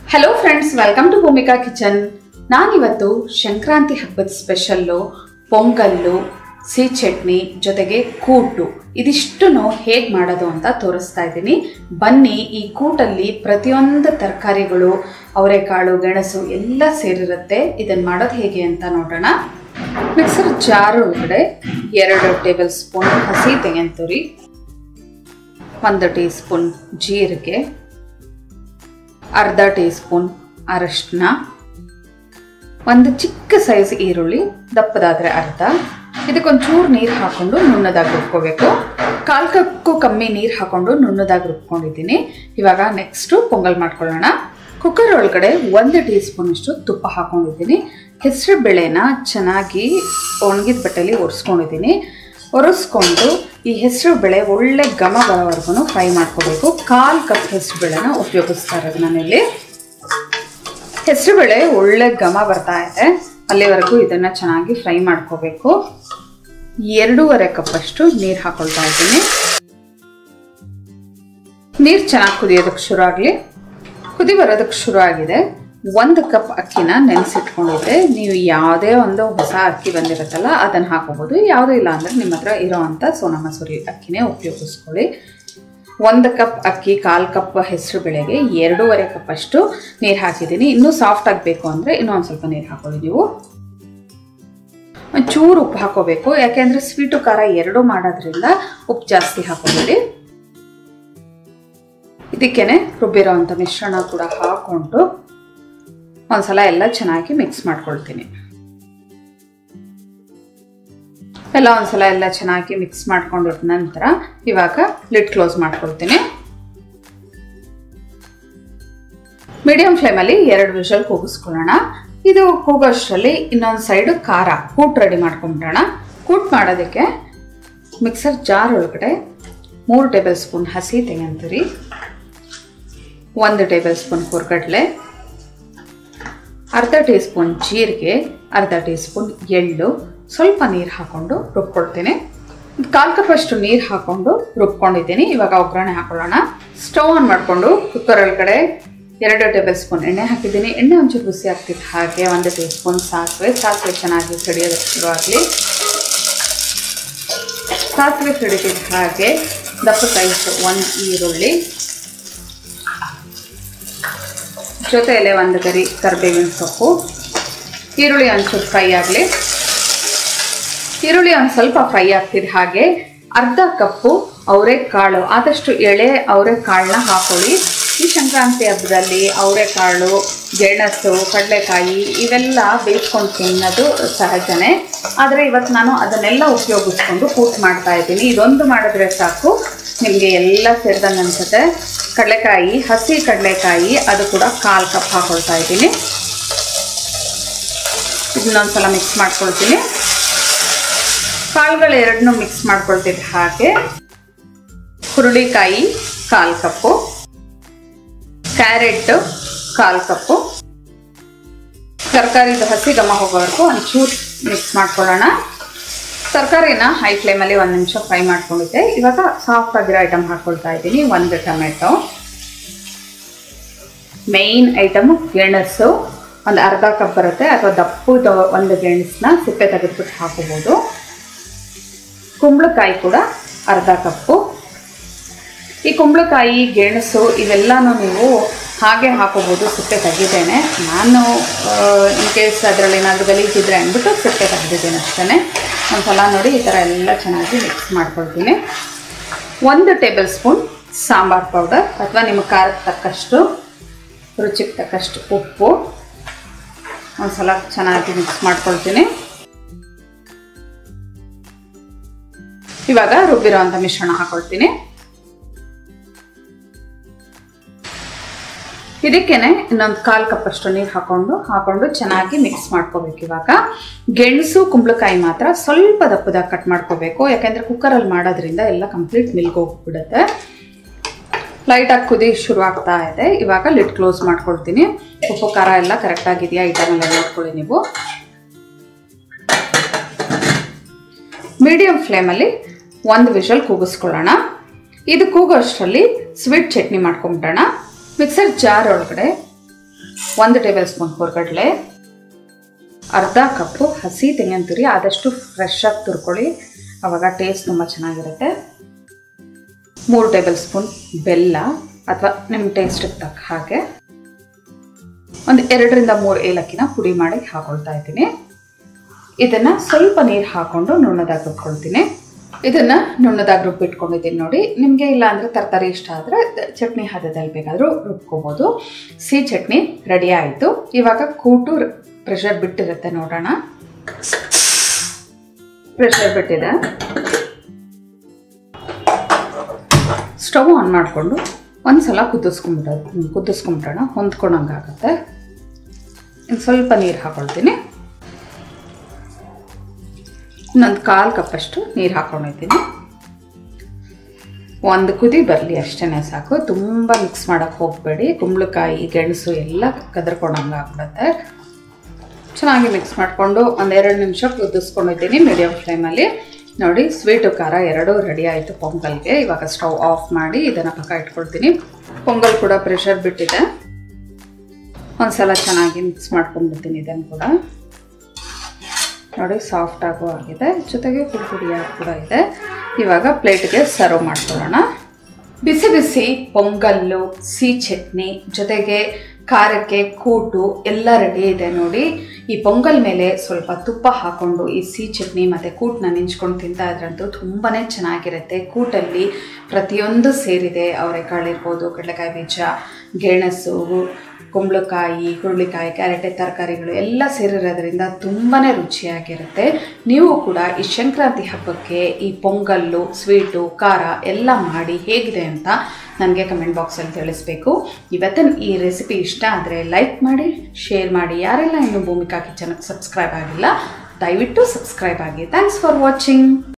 hello friends welcome to Bhoomika kitchen ನಾನಿವತ್ತು ಸಂಕ್ರಾಂತಿ ಹಬ್ಬದ special pongal ಸಿಹಿ ಚಟ್ನಿ ಜೊತೆಗೆ ಕೂಟು ಇದಿಷ್ಟನ್ನು ಹೇಗೆ ಮಾಡೋದು ಅಂತ ತೋರಿಸ್ತಾ ಇದ್ದೀನಿ ಬನ್ನಿ ಈ ಕೂಟಲ್ಲಿ ಪ್ರತಿಯೊಂದು ತರಕಾರಿಗಳು ಅವರೆಕಾಳು ಗೆಣಸು ಎಲ್ಲ ಸೇರಿರುತ್ತೆ ಇದನ್ನು ಮಾಡೋದು ಹೇಗೆ ಅಂತ ನೋಡೋಣ ಮಿಕ್ಸರ್ ಜಾರ್ ಒಳಗಡೆ ಎರಡು ಟೇಬಲ್ ಸ್ಪೂನ್ ಹಸಿ ತೆಂಗಿನತುರಿ ಒಂದು ಟೀ ಸ್ಪೂನ್ ಜೀರಿಗೆ ಅರ್ಧ ಟೀ ಸ್ಪೂನ್ ಅರಶಿನ ಒಂದು ಚಿಕ್ಕ ಸೈಜ್ ಈರುಳ್ಳಿ ದಪ್ಪದಾದರೆ ಅರ್ಧ ಇದಕ್ಕೊಂಚೂರು ನೀರು ಹಾಕೊಂಡು ನುಣ್ಣದಾಗಿ ರುಬ್ಕೋಬೇಕು ಕಾಲು ಕಪ್ಪು ಕಮ್ಮಿ ನೀರು ಹಾಕೊಂಡು ನುಣ್ಣದಾಗಿ ರುಬ್ಕೊಂಡಿದ್ದೀನಿ ಇವಾಗ ನೆಕ್ಸ್ಟು ಪೊಂಗಲ್ ಮಾಡ್ಕೊಳ್ಳೋಣ ಕುಕ್ಕರ್ ಒಳಗಡೆ ಒಂದು ಟೀ ಸ್ಪೂನಷ್ಟು ತುಪ್ಪ ಹಾಕೊಂಡಿದ್ದೀನಿ ಹೆಸರು ಬೇಳೆನ ಚೆನ್ನಾಗಿ ಒಣಗಿದ ಬಟ್ಟೆಯಲ್ಲಿ ಒರೆಸ್ಕೊಂಡಿದ್ದೀನಿ ಒರೆಸ್ಕೊಂಡು ಈ ಹೆಸರು ಬೇಳೆ ಒಳ್ಳೆ ಘಮ ಬರೋವರೆಗೂ ಫ್ರೈ ಮಾಡ್ಕೋಬೇಕು ಕಾಲು ಕಪ್ ಹೆಸರು ಬೇಳೆನ ಉಪಯೋಗಿಸ್ತಾ ಇರೋದು ನಾನಿಲ್ಲಿ ಹೆಸರು ಬೇಳೆ ಒಳ್ಳೆ ಘಮ ಬರ್ತಾ ಇದೆ ಅಲ್ಲಿವರೆಗೂ ಇದನ್ನ ಚೆನ್ನಾಗಿ ಫ್ರೈ ಮಾಡ್ಕೋಬೇಕು ಎರಡೂವರೆ ಕಪ್ಪಷ್ಟು ನೀರು ಹಾಕೊಳ್ತಾ ಇದ್ದೀನಿ ನೀರು ಚೆನ್ನಾಗಿ ಕುದಿಯೋದಕ್ಕೆ ಶುರು ಆಗಲಿ ಕುದಿ ಬರೋದಕ್ಕೆ ಶುರು ಆಗಿದೆ ಒಂದು ಕಪ್ ಅಕ್ಕಿನ ನೆನೆಸಿಟ್ಕೊಂಡಿದ್ದೆ ನೀವು ಯಾವುದೇ ಒಂದು ಹೊಸ ಅಕ್ಕಿ ಬಂದಿರುತ್ತಲ್ಲ ಅದನ್ನು ಹಾಕೋಬೋದು ಯಾವುದೂ ಇಲ್ಲ ಅಂದರೆ ನಿಮ್ಮ ಹತ್ರ ಇರೋವಂಥ ಸೋನಾ ಮಸೂರಿ ಅಕ್ಕಿನೇ ಉಪಯೋಗಿಸ್ಕೊಳ್ಳಿ ಒಂದು ಕಪ್ ಅಕ್ಕಿ ಕಾಲು ಕಪ್ ಹೆಸರು ಬೇಳೆಗೆ ಎರಡೂವರೆ ಕಪ್ ಅಷ್ಟು ನೀರು ಹಾಕಿದ್ದೀನಿ ಇನ್ನೂ ಸಾಫ್ಟ್ ಆಗಬೇಕು ಅಂದರೆ ಇನ್ನೂ ಒಂದು ಸ್ವಲ್ಪ ನೀರು ಹಾಕೊಳ್ಳಿ ನೀವು ಒಂಚೂರು ಉಪ್ಪು ಹಾಕೋಬೇಕು ಯಾಕೆಂದರೆ ಸ್ವೀಟು ಖಾರ ಎರಡೂ ಮಾಡೋದ್ರಿಂದ ಉಪ್ಪು ಜಾಸ್ತಿ ಹಾಕೋಬೇಡಿ ಇದಕ್ಕೇನೆ ರುಬ್ಬಿರೋ ಅಂಥ ಮಿಶ್ರಣ ಕೂಡ ಹಾಕ್ಕೊಂಡು ಒಂದ್ಸಲ ಎಲ್ಲ ಚೆನ್ನಾಗಿ ಮಿಕ್ಸ್ ಮಾಡ್ಕೊಳ್ತೀನಿ ಎಲ್ಲ ಒಂದ್ಸಲ ಎಲ್ಲ ಚೆನ್ನಾಗಿ ಮಿಕ್ಸ್ ಮಾಡ್ಕೊಂಡಿದ ನಂತರ ಇವಾಗ ಲಿಡ್ ಕ್ಲೋಸ್ ಮಾಡ್ಕೊಳ್ತೀನಿ ಮೀಡಿಯಂ ಫ್ಲೇಮಲ್ಲಿ ಎರಡು ವಿಷಲ್ ಕೂಗಿಸ್ಕೊಳ್ಳೋಣ ಇದು ಕೂಗೋಷ್ಟರಲ್ಲಿ ಇನ್ನೊಂದು ಸೈಡು ಖಾರ ಕೂಟ್ ರೆಡಿ ಮಾಡ್ಕೊಂಬಿಡೋಣ ಕೂಟ್ ಮಾಡೋದಕ್ಕೆ ಮಿಕ್ಸರ್ ಜಾರ್ ಒಳಗಡೆ ಮೂರು ಟೇಬಲ್ ಸ್ಪೂನ್ ಹಸಿ ತೆಂಗಿನತುರಿ ಒಂದು ಟೇಬಲ್ ಸ್ಪೂನ್ ಹುರ್ಗಡ್ಲೆ ಅರ್ಧ ಟೀ ಸ್ಪೂನ್ ಜೀರಿಗೆ ಅರ್ಧ ಟೀ ಸ್ಪೂನ್ ಎಳ್ಳು ಸ್ವಲ್ಪ ನೀರು ಹಾಕ್ಕೊಂಡು ರುಬ್ಕೊಳ್ತೀನಿ ಕಾಲು ಕಪ್ಪಷ್ಟು ನೀರು ಹಾಕ್ಕೊಂಡು ರುಬ್ಕೊಂಡಿದ್ದೀನಿ ಇವಾಗ ಒಗ್ಗರಣೆ ಹಾಕೊಳ್ಳೋಣ ಸ್ಟವ್ ಆನ್ ಮಾಡಿಕೊಂಡು ಕುಕ್ಕರ್ ಒಳಗಡೆ ಎರಡು ಟೇಬಲ್ ಸ್ಪೂನ್ ಎಣ್ಣೆ ಹಾಕಿದ್ದೀನಿ ಎಣ್ಣೆ ಒಂಚೂರು ಬಿಸಿ ಆಗ್ತಿತ್ತು ಹಾಗೆ ಒಂದು ಟೀ ಸ್ಪೂನ್ ಸಾಸಿವೆ ಸಾಸಿವೆ ಚೆನ್ನಾಗಿ ಸಿಡಿಯೋದಕ್ಕೆ ಶುರುವಾಗಲಿ ಸಾಸಿವೆ ಸಿಡಿತಿದ್ದ ಹಾಗೆ ದಪ್ಪ ಸೈಜ್ ಒಂದು ಈರುಳ್ಳಿ ಜೊತೆಯಲ್ಲೇ ಒಂದು ಗರಿ ಕರಿಬೇವಿನ ಸೊಪ್ಪು ಈರುಳ್ಳಿ ಒಂಚೂರು ಫ್ರೈ ಆಗಲಿ ಈರುಳ್ಳಿ ಒಂದು ಸ್ವಲ್ಪ ಫ್ರೈ ಆಗ್ತಿದ್ದ ಹಾಗೆ ಅರ್ಧ ಕಪ್ಪು ಅವರೆಕಾಳು ಆದಷ್ಟು ಎಳೆ ಅವರೆಕಾಳನ್ನ ಹಾಕೊಳ್ಳಿ ಈ ಸಂಕ್ರಾಂತಿ ಹಬ್ಬದಲ್ಲಿ ಅವರೆಕಾಳು ಗೆಣಸು ಕಡಲೆಕಾಯಿ ಇವೆಲ್ಲ ಬೇಯಿಸ್ಕೊಂಡು ತಿನ್ನೋದು ಸಹಜನೇ ಆದರೆ ಇವತ್ತು ನಾನು ಅದನ್ನೆಲ್ಲ ಉಪಯೋಗಿಸ್ಕೊಂಡು ಕೂಟ್ ಮಾಡ್ತಾ ಇದ್ದೀನಿ ಇದೊಂದು ಮಾಡಿದ್ರೆ ಸಾಕು ನಿಮಗೆ ಎಲ್ಲ ಸೇರಿದಂಗೆ ಅನ್ಸುತ್ತೆ ಕಡಲೆಕಾಯಿ ಹಸಿ ಕಡಲೆಕಾಯಿ ಅದು ಕೂಡ ಕಾಲು ಕಪ್ ಹಾಕೊಳ್ತಾ ಇದ್ದೀನಿ ಇದನ್ನೊಂದ್ಸಲ ಮಿಕ್ಸ್ ಮಾಡ್ಕೊಳ್ತೀನಿ ಕಾಳುಗಳು ಎರಡನ್ನೂ ಮಿಕ್ಸ್ ಮಾಡ್ಕೊಳ್ತಿದ್ದ ಹಾಗೆ ಹುರುಳಿಕಾಯಿ ಕಾಲು ಕಪ್ಪು ಕ್ಯಾರೆಟ್ ಕಾಲು ಕಪ್ಪು ತರಕಾರಿದು ಹಸಿ ಘಮ ಹೋಗೋವರೆಗೂ ಒಂಚೂರು ಮಿಕ್ಸ್ ಮಾಡ್ಕೊಳ್ಳೋಣ ತರಕಾರಿನ ಹೈ ಫ್ಲೇಮಲ್ಲಿ ಒಂದು ನಿಮಿಷ ಫ್ರೈ ಮಾಡ್ಕೊಂಡಿದ್ದೆ ಇವಾಗ ಸಾಫ್ಟ್ ಆಗಿರೋ ಐಟಮ್ ಹಾಕ್ಕೊಳ್ತಾ ಇದ್ದೀನಿ ಒಂದು ಟೊಮೆಟೊ ಮೇಯ್ನ್ ಐಟಮು ಗೆಣಸು ಒಂದು ಅರ್ಧ ಕಪ್ ಬರುತ್ತೆ ಅಥವಾ ದಪ್ಪದ ಒಂದು ಗೆಣಸನ್ನ ಸಿಪ್ಪೆ ತೆಗೆದ್ಬಿಟ್ಟು ಹಾಕೋಬೋದು ಕುಂಬಳಕಾಯಿ ಕೂಡ ಅರ್ಧ ಕಪ್ಪು ಈ ಕುಂಬಳಕಾಯಿ ಗೆಣಸು ಇವೆಲ್ಲನೂ ನೀವು ಹಾಗೆ ಹಾಕೋಬೋದು ಸಿಪ್ಪೆ ತೆಗಿದ್ದೇನೆ ನಾನು ಇನ್ ಕೇಸ್ ಅದರಲ್ಲಿ ಏನಾದರೂ ಗಲೀಜಿದ್ರೆ ಅಂದ್ಬಿಟ್ಟು ಸಿಪ್ಪೆ ತೆಗೆದಿದ್ದೇನೆ ಅಷ್ಟೇ ಒಂದು ಸಲ ನೋಡಿ ಈ ಥರ ಎಲ್ಲ ಚೆನ್ನಾಗಿ ಮಿಕ್ಸ್ ಮಾಡ್ಕೊಳ್ತೀನಿ ಒಂದು ಟೇಬಲ್ ಸ್ಪೂನ್ ಸಾಂಬಾರ್ ಪೌಡರ್ ಅಥವಾ ನಿಮ್ಮ ಖಾರಕ್ಕೆ ತಕ್ಕಷ್ಟು ರುಚಿಗೆ ತಕ್ಕಷ್ಟು ಉಪ್ಪು ಒಂದು ಸಲ ಚೆನ್ನಾಗಿ ಮಿಕ್ಸ್ ಮಾಡ್ಕೊಳ್ತೀನಿ ಇವಾಗ ರುಬ್ಬಿರೋ ಅಂಥ ಮಿಶ್ರಣ ಹಾಕೊಳ್ತೀನಿ ಇದಕ್ಕೇನೆ ಇನ್ನೊಂದು ಕಾಲು ಕಪ್ಪಷ್ಟು ನೀರು ಹಾಕೊಂಡು ಹಾಕೊಂಡು ಚೆನ್ನಾಗಿ ಮಿಕ್ಸ್ ಮಾಡ್ಕೋಬೇಕು ಇವಾಗ ಗೆಣಸು ಕುಂಬಳಕಾಯಿ ಮಾತ್ರ ಸ್ವಲ್ಪ ದಪ್ಪದಾಗ ಕಟ್ ಮಾಡ್ಕೋಬೇಕು ಯಾಕೆಂದರೆ ಕುಕ್ಕರಲ್ಲಿ ಮಾಡೋದ್ರಿಂದ ಎಲ್ಲ ಕಂಪ್ಲೀಟ್ ಮಿಲ್ಗೋಗ್ಬಿಡುತ್ತೆ ಲೈಟಾಗಿ ಕುದಿ ಶುರು ಆಗ್ತಾ ಇದೆ ಇವಾಗ ಲಿಡ್ ಕ್ಲೋಸ್ ಮಾಡ್ಕೊಳ್ತೀನಿ ಉಪ್ಪು ಖಾರ ಎಲ್ಲ ಕರೆಕ್ಟಾಗಿದೆಯಾ ಐಟಮೆಲ್ಲ ನೋಡ್ಕೊಳ್ಳಿ ನೀವು ಮೀಡಿಯಂ ಫ್ಲೇಮಲ್ಲಿ ಒಂದು ವಿಷಲ್ ಕೂಗಿಸ್ಕೊಳ್ಳೋಣ ಇದು ಕೂಗೋ ಅಷ್ಟರಲ್ಲಿ ಸ್ವೀಟ್ ಚಟ್ನಿ ಮಾಡ್ಕೊಂಬಿಡೋಣ ಮಿಕ್ಸರ್ ಜಾರ್ ಒಳಗಡೆ ಒಂದು ಟೇಬಲ್ ಸ್ಪೂನ್ ಹುರ್ಗಡ್ಲೆ ಅರ್ಧ ಕಪ್ಪು ಹಸಿ ತೆಂಗಿನ ತುರಿ ಆದಷ್ಟು ಫ್ರೆಶ್ ಆಗಿ ತುರ್ಕೊಳ್ಳಿ ಆವಾಗ ಟೇಸ್ಟ್ ತುಂಬ ಚೆನ್ನಾಗಿರುತ್ತೆ ಮೂರು ಟೇಬಲ್ ಸ್ಪೂನ್ ಬೆಲ್ಲ ಅಥವಾ ನಿಮ್ಮ ಟೇಸ್ಟಿಗೆ ತಕ್ಕ ಹಾಗೆ ಒಂದು ಎರಡರಿಂದ ಮೂರು ಏಲಕ್ಕಿನ ಪುಡಿ ಮಾಡಿ ಹಾಕೊಳ್ತಾ ಇದ್ದೀನಿ ಇದನ್ನು ಸ್ವಲ್ಪ ನೀರು ಹಾಕ್ಕೊಂಡು ನುಣ್ಣದಾಗಿ ರುಬ್ಕೊಳ್ತೀನಿ ಇದನ್ನು ನುಣ್ಣದಾಗಿ ರುಬ್ಬಿಟ್ಕೊಂಡಿದ್ದೀನಿ ನೋಡಿ ನಿಮಗೆ ಇಲ್ಲ ಅಂದರೆ ತರಕಾರಿ ಇಷ್ಟ ಆದರೆ ಚಟ್ನಿ ಹದದಲ್ಲಿ ಬೇಕಾದರೂ ರುಬ್ಕೋಬೋದು ಸಿಹಿ ಚಟ್ನಿ ರೆಡಿ ಆಯಿತು ಇವಾಗ ಕೂಟು ಪ್ರೆಷರ್ ಬಿಟ್ಟಿರುತ್ತೆ ನೋಡೋಣ ಪ್ರೆಷರ್ ಬಿಟ್ಟಿದೆ ಸ್ಟವ್ ಆನ್ ಮಾಡಿಕೊಂಡು ಒಂದು ಸಲ ಕುದಿಸ್ಕೊಂಬಿಟ್ಟು ಕುದಿಸ್ಕೊಂಬಿಟ್ಟೋಣ ಹೊಂದ್ಕೊಂಡಂಗಾಗುತ್ತೆ ಇನ್ನು ಸ್ವಲ್ಪ ನೀರು ಹಾಕೊಳ್ತೀನಿ ಇನ್ನೊಂದು ಕಾಲು ಕಪ್ಪಷ್ಟು ನೀರು ಹಾಕೊಂಡಿದ್ದೀನಿ ಒಂದು ಕುದಿ ಬರಲಿ ಅಷ್ಟೇ ಸಾಕು ತುಂಬ ಮಿಕ್ಸ್ ಮಾಡೋಕ್ಕೆ ಹೋಗಬೇಡಿ ಕುಂಬಳಕಾಯಿ ಗೆಣಸು ಎಲ್ಲ ಕದರ್ಕೊಂಡಂಗೆ ಆಗ್ಬಿಡುತ್ತೆ ಚೆನ್ನಾಗಿ ಮಿಕ್ಸ್ ಮಾಡಿಕೊಂಡು ಒಂದೆರಡು ನಿಮಿಷ ಕುದಿಸ್ಕೊಂಡಿದ್ದೀನಿ ಮೀಡಿಯಮ್ ಫ್ಲೇಮಲ್ಲಿ ನೋಡಿ ಸ್ವೀಟು ಖಾರ ಎರಡೂ ರೆಡಿ ಆಯಿತು ಪೊಂಗಲ್ಗೆ ಇವಾಗ ಸ್ಟವ್ ಆಫ್ ಮಾಡಿ ಇದನ್ನು ಪಕ್ಕ ಇಟ್ಕೊಳ್ತೀನಿ ಪೊಂಗಲ್ ಕೂಡ ಪ್ರೆಷರ್ ಬಿಟ್ಟಿದೆ ಒಂದ್ಸಲ ಚೆನ್ನಾಗಿ ಮಿಕ್ಸ್ ಮಾಡ್ಕೊಂಡ್ಬಿಡ್ತೀನಿ ಇದನ್ನು ಕೂಡ ನೋಡಿ ಸಾಫ್ಟ್ ಆಗು ಆಗಿದೆ ಜೊತೆಗೆ ಪುಡಿ ಪುಡಿಯಾಗಿ ಕೂಡ ಇದೆ ಇವಾಗ ಪ್ಲೇಟ್ಗೆ ಸರ್ವ್ ಮಾಡ್ಕೊಳ್ಳೋಣ ಬಿಸಿ ಬಿಸಿ ಪೊಂಗಲ್ಲು ಸಿಹಿ ಚಟ್ನಿ ಜೊತೆಗೆ ಖಾರಕ್ಕೆ ಕೂಟು ಎಲ್ಲ ರೆಡಿ ಇದೆ ನೋಡಿ ಈ ಪೊಂಗಲ್ ಮೇಲೆ ಸ್ವಲ್ಪ ತುಪ್ಪ ಹಾಕೊಂಡು ಈ ಸಿಹಿ ಚಟ್ನಿ ಮತ್ತು ಕೂಟನ್ನ ನೆಂಚ್ಕೊಂಡು ತಿಂತಾ ಇದ್ರಂತೂ ತುಂಬಾ ಚೆನ್ನಾಗಿರುತ್ತೆ ಕೂಟಲ್ಲಿ ಪ್ರತಿಯೊಂದು ಸೇರಿದೆ ಅವರೆಕಾಳು ಇರ್ಬೋದು ಕಡಲೆಕಾಯಿ ಬೀಜ ಗೆಣಸು ಕುಂಬಳಕಾಯಿ ಹುರುಳಿಕಾಯಿ ಕ್ಯಾರೆಟ್ ತರಕಾರಿಗಳು ಎಲ್ಲ ಸೇರಿರೋದ್ರಿಂದ ತುಂಬಾ ರುಚಿಯಾಗಿರುತ್ತೆ ನೀವು ಕೂಡ ಈ ಸಂಕ್ರಾಂತಿ ಹಬ್ಬಕ್ಕೆ ಈ ಪೊಂಗಲ್ಲು ಸ್ವೀಟು ಖಾರ ಎಲ್ಲ ಮಾಡಿ ಹೇಗಿದೆ ಅಂತ ನನಗೆ ಕಮೆಂಟ್ ಬಾಕ್ಸಲ್ಲಿ ತಿಳಿಸ್ಬೇಕು ಇವತ್ತಿನ ಈ ರೆಸಿಪಿ ಇಷ್ಟ ಆದರೆ ಲೈಕ್ ಮಾಡಿ ಶೇರ್ ಮಾಡಿ ಯಾರೆಲ್ಲ ಇನ್ನೂ ಭೂಮಿಕಾ ಕಿಚನ್ಗೆ ಸಬ್ಸ್ಕ್ರೈಬ್ ಆಗಿಲ್ಲ ದಯವಿಟ್ಟು ಸಬ್ಸ್ಕ್ರೈಬ್ ಆಗಿ ಥ್ಯಾಂಕ್ಸ್ ಫಾರ್ ವಾಚಿಂಗ್